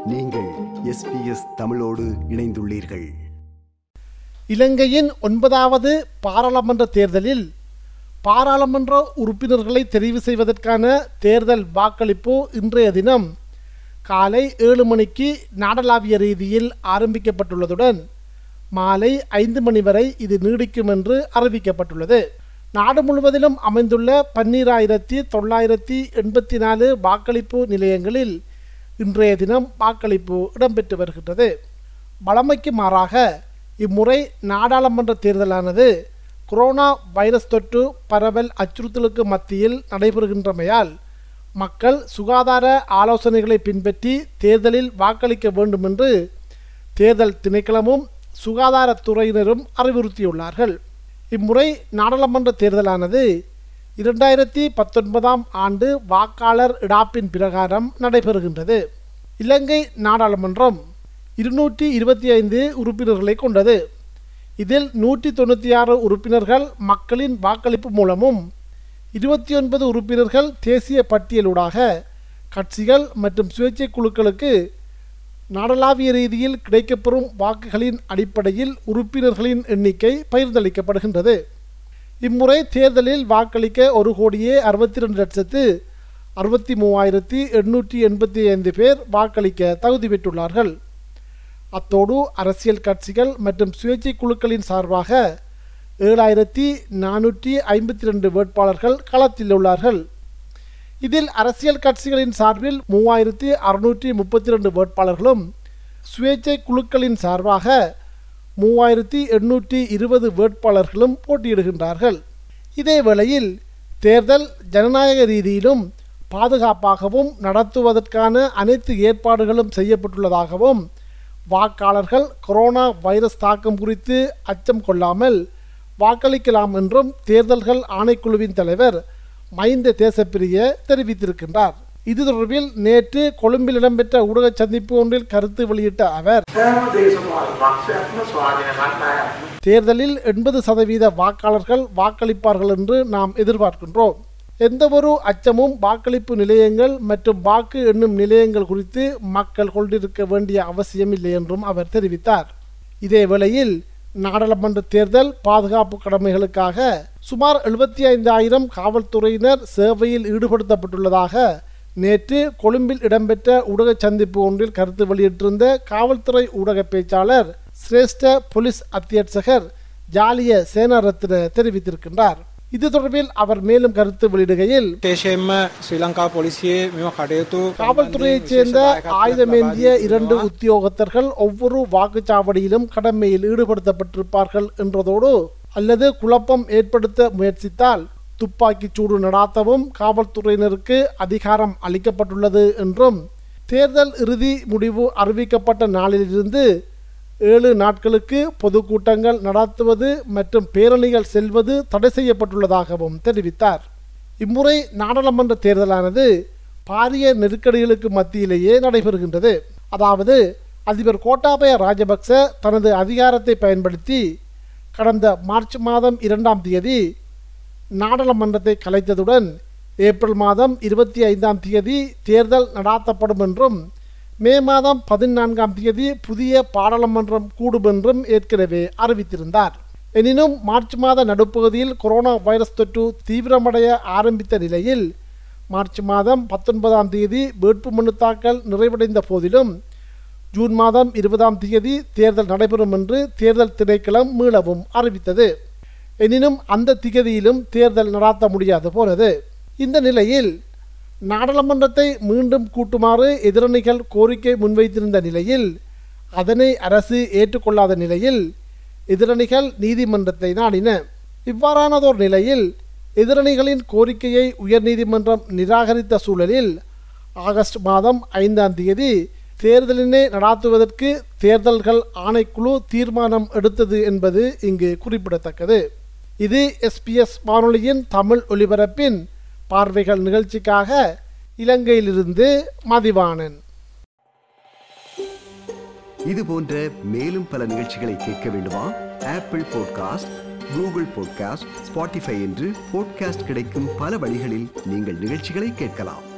நீங்கள் எஸ்பிஎஸ் தமிழோடு இணைந்துள்ளீர்கள் இலங்கையின் ஒன்பதாவது பாராளுமன்ற தேர்தலில் பாராளுமன்ற உறுப்பினர்களை தெரிவு செய்வதற்கான தேர்தல் வாக்களிப்பு இன்றைய தினம் காலை ஏழு மணிக்கு நாடளாவிய ரீதியில் ஆரம்பிக்கப்பட்டுள்ளதுடன் மாலை ஐந்து மணி வரை இது நீடிக்கும் என்று அறிவிக்கப்பட்டுள்ளது நாடு முழுவதிலும் அமைந்துள்ள பன்னீராயிரத்தி தொள்ளாயிரத்தி எண்பத்தி நாலு வாக்களிப்பு நிலையங்களில் இன்றைய தினம் வாக்களிப்பு இடம்பெற்று வருகின்றது வழமைக்கு மாறாக இம்முறை நாடாளுமன்ற தேர்தலானது கொரோனா வைரஸ் தொற்று பரவல் அச்சுறுத்தலுக்கு மத்தியில் நடைபெறுகின்றமையால் மக்கள் சுகாதார ஆலோசனைகளை பின்பற்றி தேர்தலில் வாக்களிக்க வேண்டும் என்று தேர்தல் திணைக்களமும் சுகாதாரத்துறையினரும் அறிவுறுத்தியுள்ளார்கள் இம்முறை நாடாளுமன்ற தேர்தலானது இரண்டாயிரத்தி பத்தொன்பதாம் ஆண்டு வாக்காளர் இடாப்பின் பிரகாரம் நடைபெறுகின்றது இலங்கை நாடாளுமன்றம் இருநூற்றி இருபத்தி ஐந்து உறுப்பினர்களை கொண்டது இதில் நூற்றி தொண்ணூற்றி ஆறு உறுப்பினர்கள் மக்களின் வாக்களிப்பு மூலமும் இருபத்தி ஒன்பது உறுப்பினர்கள் தேசிய பட்டியலூடாக கட்சிகள் மற்றும் சுயேட்சை குழுக்களுக்கு நாடளாவிய ரீதியில் கிடைக்கப்பெறும் வாக்குகளின் அடிப்படையில் உறுப்பினர்களின் எண்ணிக்கை பகிர்ந்தளிக்கப்படுகின்றது இம்முறை தேர்தலில் வாக்களிக்க ஒரு கோடியே அறுபத்தி ரெண்டு லட்சத்து அறுபத்தி மூவாயிரத்தி எண்ணூற்றி எண்பத்தி ஐந்து பேர் வாக்களிக்க தகுதி பெற்றுள்ளார்கள் அத்தோடு அரசியல் கட்சிகள் மற்றும் சுயேட்சை குழுக்களின் சார்பாக ஏழாயிரத்தி நானூற்றி ஐம்பத்தி ரெண்டு வேட்பாளர்கள் களத்தில் உள்ளார்கள் இதில் அரசியல் கட்சிகளின் சார்பில் மூவாயிரத்தி அறுநூற்றி முப்பத்தி ரெண்டு வேட்பாளர்களும் சுயேட்சை குழுக்களின் சார்பாக மூவாயிரத்தி எண்ணூற்றி இருபது வேட்பாளர்களும் போட்டியிடுகின்றார்கள் இதே வேளையில் தேர்தல் ஜனநாயக ரீதியிலும் பாதுகாப்பாகவும் நடத்துவதற்கான அனைத்து ஏற்பாடுகளும் செய்யப்பட்டுள்ளதாகவும் வாக்காளர்கள் கொரோனா வைரஸ் தாக்கம் குறித்து அச்சம் கொள்ளாமல் வாக்களிக்கலாம் என்றும் தேர்தல்கள் ஆணைக்குழுவின் தலைவர் மைந்த தேசப்பிரிய தெரிவித்திருக்கின்றார் இது தொடர்பில் நேற்று கொழும்பில் இடம்பெற்ற ஊடக சந்திப்பு ஒன்றில் கருத்து வெளியிட்ட அவர் සෑම දේශපාල පක්ෂයක්ම ස්වාධීන කණ්ඩායම් தேர்தலில் எண்பது சதவீத வாக்காளர்கள் வாக்களிப்பார்கள் என்று நாம் எதிர்பார்க்கின்றோம் எந்தவொரு அச்சமும் வாக்களிப்பு நிலையங்கள் மற்றும் வாக்கு எண்ணும் நிலையங்கள் குறித்து மக்கள் கொண்டிருக்க வேண்டிய அவசியமில்லை என்றும் அவர் தெரிவித்தார் இதே வேளையில் நாடாளுமன்ற தேர்தல் பாதுகாப்பு கடமைகளுக்காக சுமார் எழுபத்தி ஐந்தாயிரம் காவல்துறையினர் சேவையில் ஈடுபடுத்தப்பட்டுள்ளதாக நேற்று கொழும்பில் இடம்பெற்ற ஊடக சந்திப்பு ஒன்றில் கருத்து வெளியிட்டிருந்த காவல்துறை ஊடக பேச்சாளர் சிரேஷ்ட போலீஸ் அத்தியட்சகர் ஜாலிய சேனாரத்ன தெரிவித்திருக்கின்றார் இது தொடர்பில் அவர் மேலும் கருத்து வெளியிடுகையில் විශේෂයෙන්ම ශ්‍රී ලංකා පොලිසියේ මෙම කටයුතු காவல்துறையைச் சேர்ந்த ஆயுதமேந்திய இரண்டு உத்தியோகத்தர்கள் ஒவ்வொரு வாக்குச்சாவடியிலும் கடமையில் ஈடுபடுத்தப்பட்டிருப்பார்கள் என்றதோடு அல்லது குழப்பம் ஏற்படுத்த முயற்சித்தால் துப்பாக்கிச் சூடு நடாத்தவும் காவல்துறையினருக்கு அதிகாரம் அளிக்கப்பட்டுள்ளது என்றும் தேர்தல் இறுதி முடிவு அறிவிக்கப்பட்ட நாளிலிருந்து ஏழு நாட்களுக்கு பொதுக்கூட்டங்கள் நடத்துவது மற்றும் பேரணிகள் செல்வது தடை செய்யப்பட்டுள்ளதாகவும் தெரிவித்தார் இம்முறை நாடாளுமன்ற தேர்தலானது பாரிய நெருக்கடிகளுக்கு மத்தியிலேயே நடைபெறுகின்றது அதாவது அதிபர் கோட்டாபய ராஜபக்ச தனது அதிகாரத்தை பயன்படுத்தி கடந்த மார்ச் மாதம் இரண்டாம் தேதி நாடாளுமன்றத்தை கலைத்ததுடன் ஏப்ரல் மாதம் இருபத்தி ஐந்தாம் தேதி தேர்தல் நடாத்தப்படும் என்றும் மே மாதம் பதினான்காம் தேதி புதிய பாராளுமன்றம் கூடும் என்றும் ஏற்கனவே அறிவித்திருந்தார் எனினும் மார்ச் மாத நடுப்பகுதியில் கொரோனா வைரஸ் தொற்று தீவிரமடைய ஆரம்பித்த நிலையில் மார்ச் மாதம் பத்தொன்பதாம் தேதி வேட்புமனு தாக்கல் நிறைவடைந்த போதிலும் ஜூன் மாதம் இருபதாம் தேதி தேர்தல் நடைபெறும் என்று தேர்தல் திணைக்களம் மீளவும் அறிவித்தது எனினும் அந்த திகதியிலும் தேர்தல் நடாத்த முடியாது போனது இந்த நிலையில் நாடாளுமன்றத்தை மீண்டும் கூட்டுமாறு எதிரணிகள் கோரிக்கை முன்வைத்திருந்த நிலையில் அதனை அரசு ஏற்றுக்கொள்ளாத நிலையில் எதிரணிகள் நீதிமன்றத்தை நாடின இவ்வாறானதோர் நிலையில் எதிரணிகளின் கோரிக்கையை உயர்நீதிமன்றம் நிராகரித்த சூழலில் ஆகஸ்ட் மாதம் ஐந்தாம் தேதி தேர்தலினை நடாத்துவதற்கு தேர்தல்கள் ஆணைக்குழு தீர்மானம் எடுத்தது என்பது இங்கு குறிப்பிடத்தக்கது இது எஸ்பிஎஸ் வானொலியின் தமிழ் ஒலிபரப்பின் பார்வைகள் நிகழ்ச்சிக்காக இலங்கையிலிருந்து மதிவாணன் இது போன்ற மேலும் பல நிகழ்ச்சிகளை கேட்க வேண்டுமா Apple podcast Google podcast Spotify என்று பாட்காஸ்ட் கிடைக்கும் பல வழிகளில் நீங்கள் நிகழ்ச்சிகளை கேட்கலாம்